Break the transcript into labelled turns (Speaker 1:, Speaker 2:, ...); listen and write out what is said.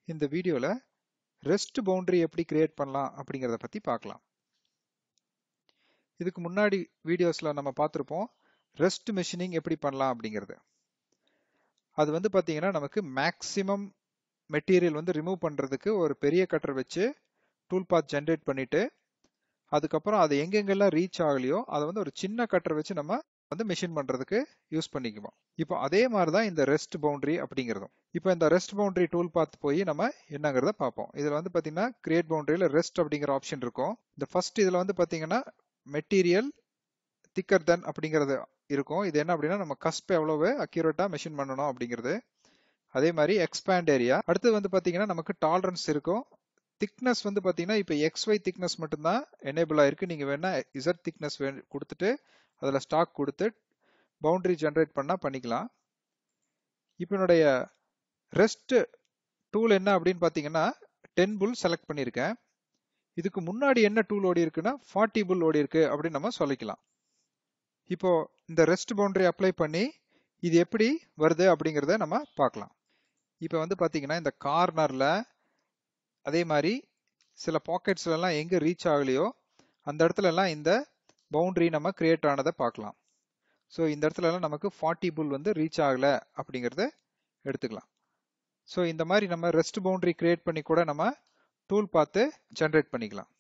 Speaker 1: இந்த வீடியோவில் rest boundary எப்படி கிரியேட் பண்ணலாம் அப்படிங்கிறத பற்றி பார்க்கலாம் இதுக்கு முன்னாடி வீடியோஸில் நம்ம பார்த்துருப்போம் ரெஸ்ட் மெஷினிங் எப்படி பண்ணலாம் அப்படிங்கிறது அது வந்து பார்த்தீங்கன்னா நமக்கு மேக்ஸிமம் மெட்டீரியல் வந்து ரிமூவ் பண்ணுறதுக்கு ஒரு பெரிய கட்டர் வச்சு டூல் பாத் ஜென்ரேட் பண்ணிட்டு அதுக்கப்புறம் அது எங்கெங்கெல்லாம் ரீச் ஆகலையோ அதை வந்து ஒரு சின்ன கட்டர் வச்சு நம்ம வந்து மிஷின் பண்ணுறதுக்கு யூஸ் பண்ணிக்குவோம் இப்போ அதே மாதிரி தான் இந்த ரெஸ்ட் பவுண்டரி அப்படிங்கிறதும் இப்போ இந்த ரெஸ்ட் பவுண்டரி டூல் பார்த்து போய் நம்ம என்னங்கிறத பார்ப்போம் இதில் வந்து பார்த்தீங்கன்னா கிரியேட் பவுண்டரியில் ரெஸ்ட் அப்படிங்கிற ஆப்ஷன் இருக்கும் இந்த ஃபர்ஸ்ட் இதில் வந்து பார்த்தீங்கன்னா மெட்டீரியல் திக்கர் தென் அப்படிங்கிறது இருக்கும் இது என்ன அப்படின்னா நம்ம கஸ்ப் எவ்வளவு அக்யூரேட்டாக மெஷின் பண்ணணும் அப்படிங்கிறது அதே மாதிரி எக்ஸ்பேண்ட் ஏரியா அடுத்து வந்து பார்த்தீங்கன்னா நமக்கு டாலரன்ஸ் இருக்கும் திக்னஸ் வந்து பார்த்தீங்கன்னா இப்போ எக்ஸ் ஒய் திக்னஸ் மட்டும்தான் எனேபிள் ஆயிருக்கு நீங்கள் வேணா இசட் திக்னஸ் வே கொடுத்துட்டு அதில் ஸ்டாக் கொடுத்து பவுண்டரி ஜென்ரேட் பண்ணால் பண்ணிக்கலாம் இப்போ என்னுடைய ரெஸ்ட் டூல் என்ன அப்படின்னு பார்த்தீங்கன்னா டென் புல் செலக்ட் பண்ணியிருக்கேன் இதுக்கு முன்னாடி என்ன டூல் ஓடி இருக்குன்னா ஃபார்ட்டி புல் ஓடி இருக்கு அப்படின்னு நம்ம சொல்லிக்கலாம் இப்போ இந்த ரெஸ்ட் பவுண்டரி அப்ளை பண்ணி இது எப்படி வருது அப்படிங்கிறத நம்ம பார்க்கலாம் இப்போ வந்து பார்த்தீங்கன்னா இந்த கார்னரில் அதே மாதிரி சில பாக்கெட்ஸ்லாம் எங்கே ரீச் ஆகலையோ அந்த இடத்துலலாம் இந்த பவுண்டரி நம்ம கிரியேட் ஆனதை பார்க்கலாம் ஸோ இந்த இடத்துலலாம் நமக்கு ஃபார்ட்டி புல் வந்து ரீச் ஆகலை அப்படிங்கிறத எடுத்துக்கலாம் ஸோ இந்த மாதிரி நம்ம ரெஸ்ட் பவுண்டரி கிரியேட் பண்ணி கூட நம்ம டூல் பார்த்து ஜென்ரேட் பண்ணிக்கலாம்